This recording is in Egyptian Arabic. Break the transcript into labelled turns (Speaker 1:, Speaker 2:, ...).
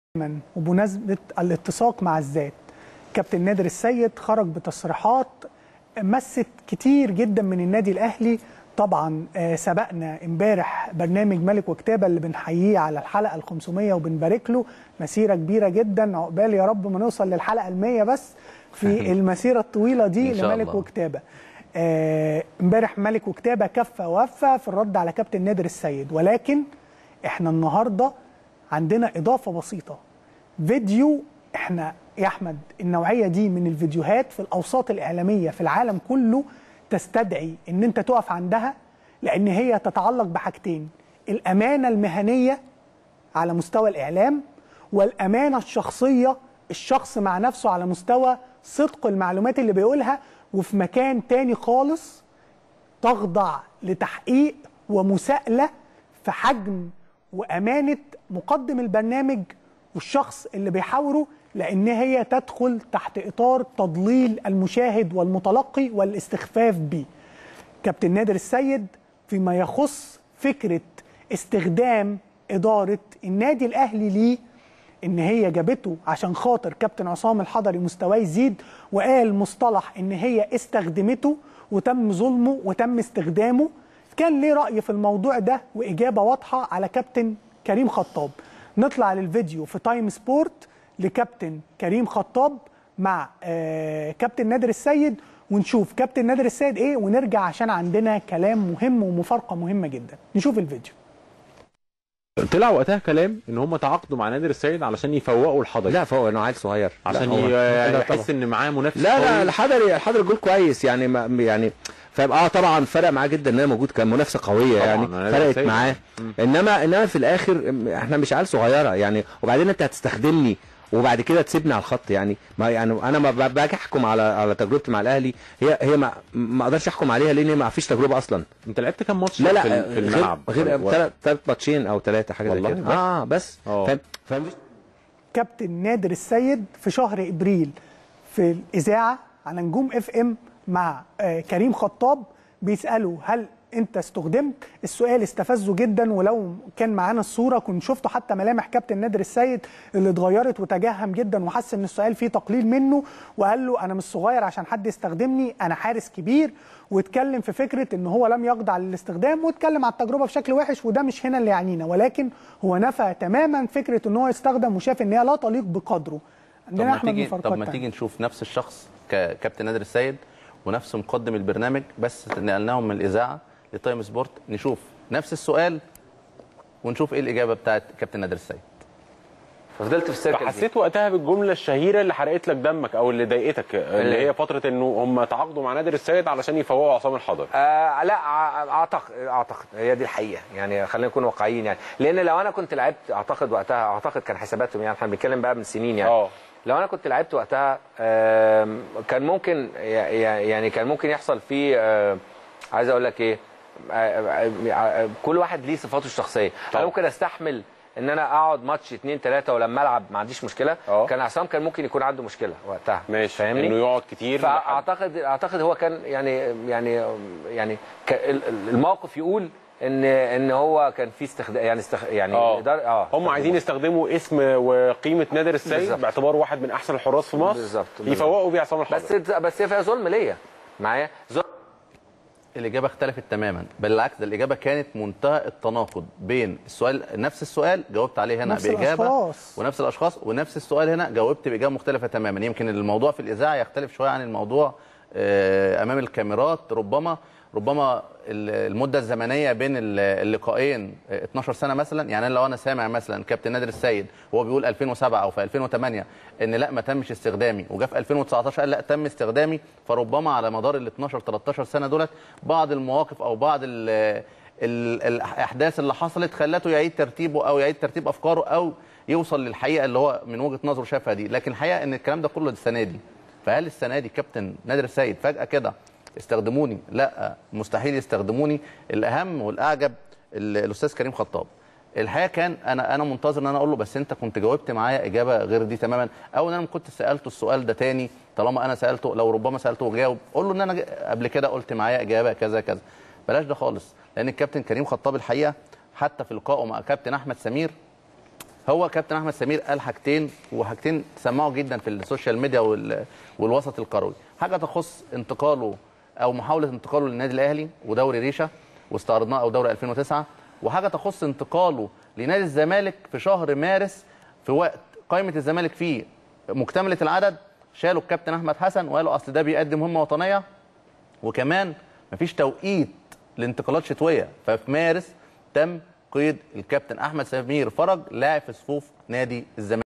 Speaker 1: دايما وبمناسبه الاتساق مع الذات كابتن نادر السيد خرج بتصريحات مست كتير جدا من النادي الاهلي طبعا آه، سبقنا امبارح برنامج ملك وكتابه اللي بنحييه على الحلقه ال 500 وبنبارك له مسيره كبيره جدا عقبال يا رب ما نوصل للحلقه ال 100 بس في المسيره الطويله دي
Speaker 2: إن شاء
Speaker 1: لملك
Speaker 2: الله.
Speaker 1: وكتابه آه، امبارح ملك وكتابه كفه وفه في الرد على كابتن نادر السيد ولكن احنا النهارده عندنا اضافه بسيطه فيديو احنا يا احمد النوعيه دي من الفيديوهات في الاوساط الاعلاميه في العالم كله تستدعي ان انت تقف عندها لان هي تتعلق بحاجتين الامانه المهنيه على مستوى الاعلام والامانه الشخصيه الشخص مع نفسه على مستوى صدق المعلومات اللي بيقولها وفي مكان تاني خالص تخضع لتحقيق ومساءله في حجم وامانه مقدم البرنامج والشخص اللي بيحاوره لان هي تدخل تحت اطار تضليل المشاهد والمتلقي والاستخفاف بيه. كابتن نادر السيد فيما يخص فكره استخدام اداره النادي الاهلي ليه ان هي جابته عشان خاطر كابتن عصام الحضري مستواه يزيد وقال مصطلح ان هي استخدمته وتم ظلمه وتم استخدامه كان ليه راي في الموضوع ده واجابه واضحه على كابتن كريم خطاب نطلع للفيديو في تايم سبورت لكابتن كريم خطاب مع آه كابتن نادر السيد ونشوف كابتن نادر السيد ايه ونرجع عشان عندنا كلام مهم ومفارقه مهمه جدا نشوف الفيديو
Speaker 3: طلع وقتها كلام ان هم تعاقدوا مع نادر السيد علشان يفوقوا الحضري
Speaker 4: لا فهو انه عيل صغير
Speaker 3: عشان
Speaker 4: لا، هو-
Speaker 3: ي-
Speaker 4: لا
Speaker 3: يحس
Speaker 4: طبعا.
Speaker 3: ان معاه منافس
Speaker 4: لا لا
Speaker 3: قوي.
Speaker 4: الحضري الحضري جول كويس يعني ما يعني فاهم اه طبعا فرق معاه جدا ان انا موجود كان منافسه قويه
Speaker 3: طبعاً،
Speaker 4: يعني
Speaker 3: أنا
Speaker 4: فرقت
Speaker 3: سيد.
Speaker 4: معاه
Speaker 3: مم.
Speaker 4: انما انما في الاخر احنا مش عيال صغيره يعني وبعدين انت هتستخدمني وبعد كده تسيبني على الخط يعني ما يعني انا ما ب- باجي احكم على على تجربتي مع الاهلي هي هي ما ما اقدرش احكم عليها لان هي ما فيش تجربه اصلا
Speaker 3: انت لعبت كام ماتش
Speaker 4: لا لا
Speaker 3: في, ال- في
Speaker 4: غير
Speaker 3: الملعب
Speaker 4: غير
Speaker 3: و-
Speaker 4: ثلاث ثلاث ماتشين او ثلاثه حاجه زي
Speaker 3: والله
Speaker 4: كده
Speaker 3: بس؟
Speaker 4: اه بس
Speaker 3: آه.
Speaker 4: فاهم فاهم
Speaker 1: كابتن نادر السيد في شهر ابريل في الاذاعه على نجوم اف ام مع آه، كريم خطاب بيسالوا هل انت استخدمت السؤال استفزه جدا ولو كان معانا الصوره كنت شفته حتى ملامح كابتن نادر السيد اللي اتغيرت وتجهم جدا وحس ان السؤال فيه تقليل منه وقال له انا مش صغير عشان حد يستخدمني انا حارس كبير واتكلم في فكره ان هو لم يخضع للاستخدام واتكلم على التجربه بشكل وحش وده مش هنا اللي يعنينا ولكن هو نفى تماما فكره ان هو يستخدم وشاف ان هي لا تليق بقدره
Speaker 2: طب
Speaker 1: عندنا
Speaker 2: ما
Speaker 1: احمد
Speaker 2: تيجي
Speaker 1: مفارقات
Speaker 2: طب ما
Speaker 1: تانية.
Speaker 2: تيجي نشوف نفس الشخص ككابتن نادر السيد ونفس مقدم البرنامج بس نقلناهم من الاذاعه لتايم سبورت نشوف نفس السؤال ونشوف ايه الاجابه بتاعت كابتن نادر السيد
Speaker 5: ففضلت في السيركل دي.
Speaker 3: فحسيت وقتها بالجمله الشهيره اللي حرقت لك دمك او اللي ضايقتك اللي هي فتره انه هم تعاقدوا مع نادر السيد علشان يفوقوا عصام الحضري
Speaker 5: آه لا ع- اعتقد اعتقد هي دي الحقيقه يعني خلينا نكون واقعيين يعني لان لو انا كنت لعبت اعتقد وقتها اعتقد كان حساباتهم يعني احنا بنتكلم بقى من سنين يعني
Speaker 3: اه
Speaker 5: لو انا كنت لعبت وقتها آم، كان ممكن ي- ي- يعني كان ممكن يحصل فيه آه، عايز اقول لك ايه آه، آه، آه، كل واحد ليه صفاته الشخصيه انا
Speaker 3: طبعا.
Speaker 5: ممكن استحمل ان انا اقعد ماتش اتنين تلاته ولما العب ما عنديش مشكله
Speaker 3: اه.
Speaker 5: كان عصام كان ممكن يكون عنده مشكله وقتها
Speaker 3: ماشي
Speaker 5: فاهمني
Speaker 3: انه يقعد كتير لحد-
Speaker 5: فاعتقد اعتقد هو كان يعني يعني يعني ك- ال- ال- الموقف يقول ان ان هو كان في استخدام يعني استخ... يعني
Speaker 3: اه
Speaker 5: الإدارة- اه
Speaker 3: هم عايزين يستخدموا اسم وقيمه نادر السيد
Speaker 5: بالظبط.
Speaker 3: باعتباره واحد من احسن الحراس في مصر
Speaker 5: بالظبط، بالظبط.
Speaker 3: يفوقوا بيه عصام الحضري
Speaker 5: بس بس هي فيها ظلم ليا معايا ظلم
Speaker 2: الاجابه اختلفت تماما بالعكس ده الاجابه كانت منتهى التناقض بين السؤال نفس السؤال جاوبت عليه هنا
Speaker 1: نفس
Speaker 2: باجابه
Speaker 1: الأشخاص.
Speaker 2: ونفس الاشخاص ونفس السؤال هنا جاوبت باجابه مختلفه تماما يمكن الموضوع في الاذاعه يختلف شويه عن الموضوع آه، امام الكاميرات ربما ربما ال- المده الزمنيه بين ال- اللقاءين آه، 12 سنه مثلا يعني أنا لو انا سامع مثلا كابتن نادر السيد وهو بيقول 2007 او في 2008 ان لا ما تمش استخدامي وجا في 2019 قال لا تم استخدامي فربما على مدار ال 12 13 سنه دولت بعض المواقف او بعض ال ال الاحداث اللي حصلت خلته يعيد ترتيبه او يعيد ترتيب افكاره او يوصل للحقيقه اللي هو من وجهه نظره شافها دي لكن الحقيقه ان الكلام ده كله السنه دي فهل السنه دي كابتن نادر السيد فجاه كده استخدموني لا مستحيل يستخدموني الاهم والاعجب ال- الاستاذ كريم خطاب الحقيقه كان انا انا منتظر ان انا اقول له بس انت كنت جاوبت معايا اجابه غير دي تماما او ان انا كنت سالته السؤال ده تاني طالما انا سالته لو ربما سالته وجاوب قول له ان انا ج- قبل كده قلت معايا اجابه كذا كذا بلاش ده خالص لان الكابتن كريم خطاب الحقيقه حتى في لقائه مع كابتن احمد سمير هو كابتن احمد سمير قال حاجتين وحاجتين سمعوا جدا في السوشيال ميديا وال- والوسط الكروي حاجه تخص انتقاله او محاوله انتقاله للنادي الاهلي ودوري ريشه واستعرضناه او دوري 2009 وحاجه تخص انتقاله لنادي الزمالك في شهر مارس في وقت قائمه الزمالك فيه مكتمله العدد شالوا الكابتن احمد حسن وقالوا اصل ده بيقدم مهمه وطنيه وكمان مفيش توقيت لانتقالات شتويه ففي مارس تم قيد الكابتن احمد سمير فرج لاعب في صفوف نادي الزمالك